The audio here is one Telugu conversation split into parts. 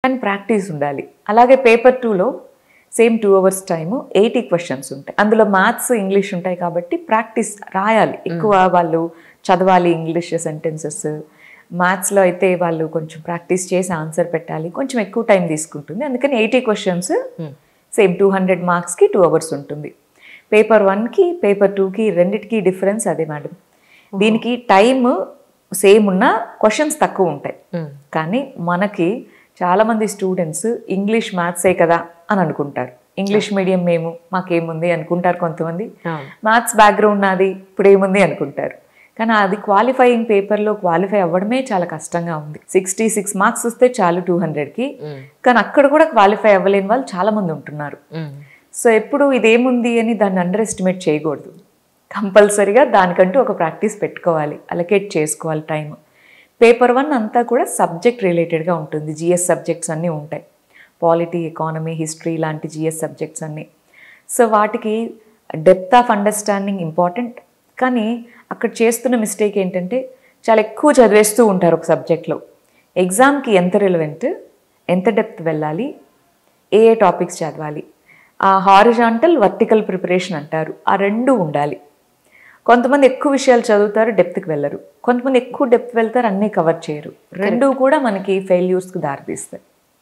కానీ ప్రాక్టీస్ ఉండాలి అలాగే పేపర్ టూలో same two hours time eighty questions ఉంటాయి అందులో మ్యాథ్స్ ఇంగ్లీష్ ఉంటాయి కాబట్టి ప్రాక్టీస్ రాయాలి ఎక్కువ వాళ్ళు చదవాలి ఇంగ్లీష్ సెంటెన్సెస్ మ్యాథ్స్లో అయితే వాళ్ళు కొంచెం ప్రాక్టీస్ చేసి ఆన్సర్ పెట్టాలి కొంచెం ఎక్కువ టైం తీసుకుంటుంది అందుకని eighty questions same two hundred మార్క్స్కి టూ అవర్స్ ఉంటుంది పేపర్ వన్కి పేపర్ టూకి రెండిటికి డిఫరెన్స్ అదే మేడం దీనికి టైం సేమ్ ఉన్న క్వశ్చన్స్ తక్కువ ఉంటాయి కానీ మనకి చాలామంది స్టూడెంట్స్ ఇంగ్లీష్ మ్యాథ్సే కదా అని అనుకుంటారు ఇంగ్లీష్ మీడియం మేము మాకేముంది అనుకుంటారు కొంతమంది మ్యాథ్స్ బ్యాక్గ్రౌండ్ నాది ఇప్పుడు ఏముంది అనుకుంటారు కానీ అది క్వాలిఫైయింగ్ పేపర్లో క్వాలిఫై అవ్వడమే చాలా కష్టంగా ఉంది సిక్స్టీ సిక్స్ మార్క్స్ వస్తే చాలు టూ హండ్రెడ్కి కానీ అక్కడ కూడా క్వాలిఫై అవ్వలేని వాళ్ళు చాలామంది ఉంటున్నారు సో ఎప్పుడు ఇదేముంది అని దాన్ని అండర్ ఎస్టిమేట్ చేయకూడదు కంపల్సరీగా దానికంటూ ఒక ప్రాక్టీస్ పెట్టుకోవాలి అలకేట్ చేసుకోవాలి టైం పేపర్ వన్ అంతా కూడా సబ్జెక్ట్ రిలేటెడ్గా ఉంటుంది జిఎస్ సబ్జెక్ట్స్ అన్నీ ఉంటాయి పాలిటీ ఎకానమీ హిస్టరీ లాంటి జిఎస్ సబ్జెక్ట్స్ అన్నీ సో వాటికి డెప్త్ ఆఫ్ అండర్స్టాండింగ్ ఇంపార్టెంట్ కానీ అక్కడ చేస్తున్న మిస్టేక్ ఏంటంటే చాలా ఎక్కువ చదివేస్తూ ఉంటారు ఒక సబ్జెక్ట్లో ఎగ్జామ్కి ఎంత రిలవెంట్ ఎంత డెప్త్ వెళ్ళాలి ఏ ఏ టాపిక్స్ చదవాలి ఆ హారిజాంటల్ వర్టికల్ ప్రిపరేషన్ అంటారు ఆ రెండు ఉండాలి కొంతమంది ఎక్కువ విషయాలు చదువుతారు డెప్త్కి వెళ్ళరు కొంతమంది ఎక్కువ డెప్త్ వెళ్తారు అన్నీ కవర్ చేయరు రెండు కూడా మనకి ఫెయిల్యూర్స్కి దారితీస్తాయి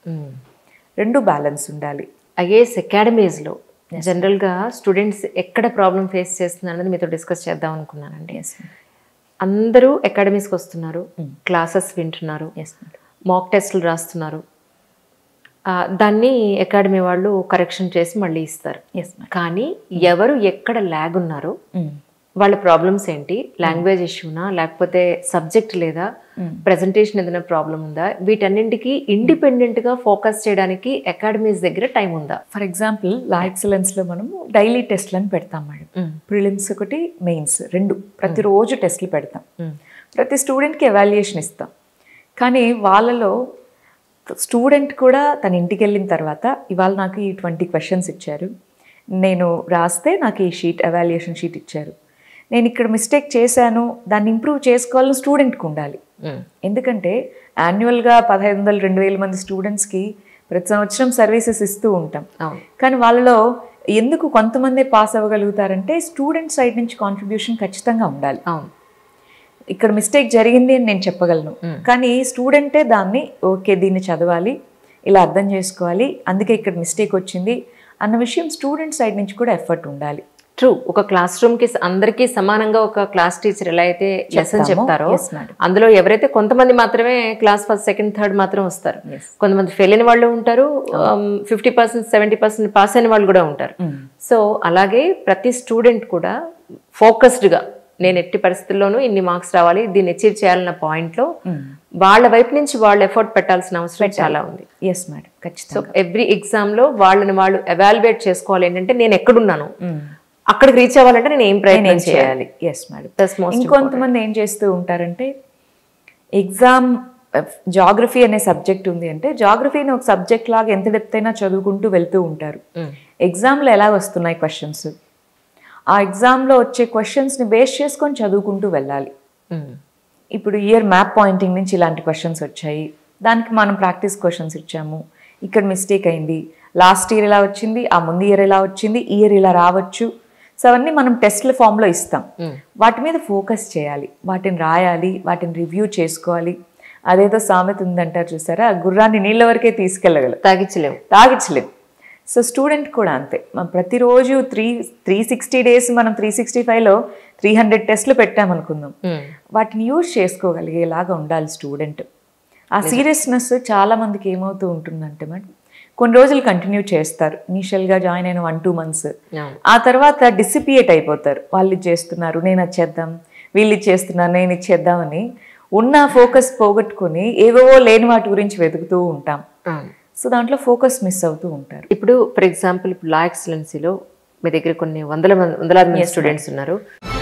రెండు బ్యాలెన్స్ ఉండాలి ఐఏఎస్ అకాడమీస్లో జనరల్గా స్టూడెంట్స్ ఎక్కడ ప్రాబ్లం ఫేస్ చేస్తున్నారు అనేది మీతో డిస్కస్ చేద్దాం అనుకున్నానండి ఎస్ అందరూ అకాడమీస్కి వస్తున్నారు క్లాసెస్ వింటున్నారు ఎస్ మేడం మాక్ టెస్టులు రాస్తున్నారు ఆ, దాన్ని అకాడమీ వాళ్ళు కరెక్షన్ చేసి మళ్ళీ ఇస్తారు ఎస్ మేడం కానీ ఎవరు ఎక్కడ ల్యాగ్ ఉన్నారో వాళ్ళ ప్రాబ్లమ్స్ ఏంటి లాంగ్వేజ్ ఇష్యూనా లేకపోతే సబ్జెక్ట్ లేదా ప్రెజెంటేషన్ ఏదైనా ప్రాబ్లం ఉందా వీటన్నింటికి ఇండిపెండెంట్ గా ఫోకస్ చేయడానికి అకాడమీస్ దగ్గర టైం ఉందా ఫర్ ఎగ్జాంపుల్ లా ఎక్సలెన్స్లో మనము డైలీ టెస్ట్లను పెడతాం మేడం ప్రిలిమ్స్ ఒకటి మెయిన్స్ రెండు ప్రతిరోజు టెస్ట్లు పెడతాం ప్రతి స్టూడెంట్కి ఎవాల్యుయేషన్ ఇస్తాం కానీ వాళ్ళలో స్టూడెంట్ కూడా తన ఇంటికి వెళ్ళిన తర్వాత ఇవాళ నాకు ఈ ట్వంటీ క్వశ్చన్స్ ఇచ్చారు నేను రాస్తే నాకు ఈ షీట్ ఎవాల్యుయేషన్ షీట్ ఇచ్చారు నేను ఇక్కడ మిస్టేక్ చేశాను దాన్ని ఇంప్రూవ్ చేసుకోవాలని స్టూడెంట్కి ఉండాలి ఎందుకంటే యాన్యువల్గా పదహైదు వందలు రెండు వేల మంది స్టూడెంట్స్కి ప్రతి సంవత్సరం సర్వీసెస్ ఇస్తూ ఉంటాం అవును కానీ వాళ్ళలో ఎందుకు కొంతమంది పాస్ అవ్వగలుగుతారంటే స్టూడెంట్ సైడ్ నుంచి కాంట్రిబ్యూషన్ ఖచ్చితంగా ఉండాలి అవును ఇక్కడ మిస్టేక్ జరిగింది అని నేను చెప్పగలను కానీ స్టూడెంటే దాన్ని ఓకే దీన్ని చదవాలి ఇలా అర్థం చేసుకోవాలి అందుకే ఇక్కడ మిస్టేక్ వచ్చింది అన్న విషయం స్టూడెంట్ సైడ్ నుంచి కూడా ఎఫర్ట్ ఉండాలి ట్రూ ఒక క్లాస్ రూమ్ కి అందరికీ సమానంగా ఒక క్లాస్ టీచర్ ఎలా అయితే లెసన్ చెప్తామో, చెప్తారో yes, madam. అందులో ఎవరైతే కొంతమంది మాత్రమే క్లాస్ ఫస్ట్ సెకండ్ థర్డ్ మాత్రం వస్తారు Yes. కొంతమంది ఫెయిల్ అయిన వాళ్ళు ఉంటారు fifty percent seventy percent pass అయిన వాళ్ళు కూడా ఉంటారు సో అలాగే ప్రతి స్టూడెంట్ కూడా ఫోకస్డ్గా నేను ఎట్టి పరిస్థితుల్లోనూ ఇన్ని మార్క్స్ రావాలి దీన్ని అచీవ్ చేయాలన్న పాయింట్లో వాళ్ళ వైపు నుంచి వాళ్ళు ఎఫర్ట్ పెట్టాల్సిన అవసరం చాలా ఉంది ఎస్ మేడం సో ఖచ్చితంగా ఎవ్రీ ఎగ్జామ్లో వాళ్ళని వాళ్ళు ఎవాల్యుయేట్ చేసుకోవాలి ఏంటంటే నేను ఎక్కడున్నాను అక్కడికి రీచ్ అవ్వాలంటే నేను ఏం ప్రయత్నం నేనేం చేయాలి చేయాలి ఎస్ మేడం దట్స్ మోస్ట్ ఇంకొంతమంది ఏం చేస్తూ ఉంటారంటే ఎగ్జామ్ జాగ్రఫీ అనే సబ్జెక్ట్ ఉంది అంటే జాగ్రఫీని ఒక సబ్జెక్ట్ లాగా ఎంత డెప్త్ అయినా చదువుకుంటూ వెళ్తూ ఉంటారు ఎగ్జామ్లో ఎలా వస్తున్నాయి క్వశ్చన్స్ ఆ ఎగ్జామ్లో వచ్చే క్వశ్చన్స్ని బేస్ చేసుకొని చదువుకుంటూ వెళ్ళాలి ఇప్పుడు ఇయర్ మ్యాప్ పాయింటింగ్ నుంచి ఇలాంటి క్వశ్చన్స్ వచ్చాయి దానికి మనం ప్రాక్టీస్ క్వశ్చన్స్ ఇచ్చాము ఇక్కడ మిస్టేక్ అయింది లాస్ట్ ఇయర్ ఇలా వచ్చింది ఆ ముందు ఇయర్ ఇలా వచ్చింది ఈ ఇయర్ ఇలా రావచ్చు సో అవన్నీ మనం టెస్ట్ల ఫామ్లో ఇస్తాం వాటి మీద ఫోకస్ చేయాలి వాటిని రాయాలి వాటిని రివ్యూ చేసుకోవాలి అదేదో సామెత ఉందంటారు చూసారా గుర్రాన్ని నీళ్ళ వరకే తీసుకెళ్ళగలరు తాగించలేము తాగించలేం సో స్టూడెంట్ కూడా అంతే మనం ప్రతిరోజు త్రీ త్రీ సిక్స్టీ డేస్ మనం త్రీ సిక్స్టీ ఫైవ్లో త్రీ హండ్రెడ్ టెస్ట్లు పెట్టామనుకుందాం వాటిని యూజ్ చేసుకోగలిగేలాగా ఉండాలి స్టూడెంట్ ఆ సీరియస్నెస్ చాలా మందికి ఏమవుతూ ఉంటుందంటే మేడం కొన్ని రోజులు కంటిన్యూ చేస్తారు ఇనీషియల్గా జాయిన్ అయిన వన్ టూ మంత్స్ ఆ తర్వాత డిసిపియేట్ అయిపోతారు వాళ్ళు ఇది చేస్తున్నారు నేను అది చేద్దాం వీళ్ళు ఇది చేస్తున్నారు నేను ఇది చేద్దామని ఉన్న ఫోకస్ పోగొట్టుకొని ఏవేవో లేని వాటి గురించి వెతుకుతూ ఉంటాం సో దాంట్లో ఫోకస్ మిస్ అవుతూ ఉంటారు ఇప్పుడు ఫర్ ఎగ్జాంపుల్ ఇప్పుడు లా ఎక్సలెన్సీలో మీ దగ్గర కొన్ని వందల మంది వందలాది మంది స్టూడెంట్స్ ఉన్నారు